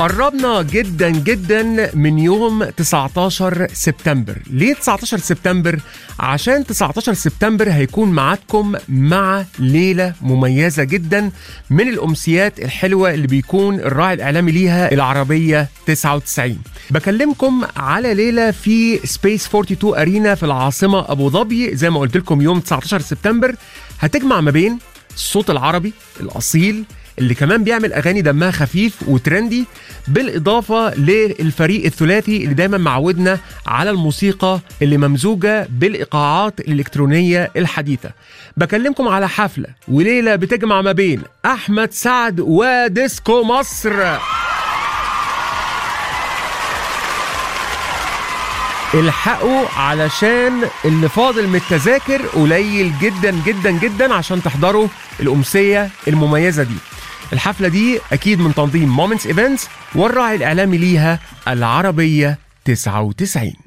قربنا جدا جدا من يوم 19 سبتمبر ليه 19 سبتمبر عشان 19 سبتمبر هيكون معاكم مع ليلة مميزة جدا من الأمسيات الحلوة اللي بيكون الراعي الإعلامي ليها العربية 99 بكلمكم على ليلة في سبيس 42 أرينا في العاصمة أبو ظبي زي ما قلت لكم يوم 19 سبتمبر هتجمع ما بين الصوت العربي الأصيل اللي كمان بيعمل اغاني دمها خفيف وترندي بالاضافه للفريق الثلاثي اللي دايما معودنا على الموسيقى اللي ممزوجه بالايقاعات الالكترونيه الحديثه بكلمكم على حفله وليله بتجمع ما بين احمد سعد وديسكو مصر الحقوا علشان اللي فاضل من التذاكر قليل جدا جدا جدا عشان تحضروا الأمسية المميزة دي الحفلة دي أكيد من تنظيم مومنتس ايفنتس والراعي الإعلامي ليها العربية 99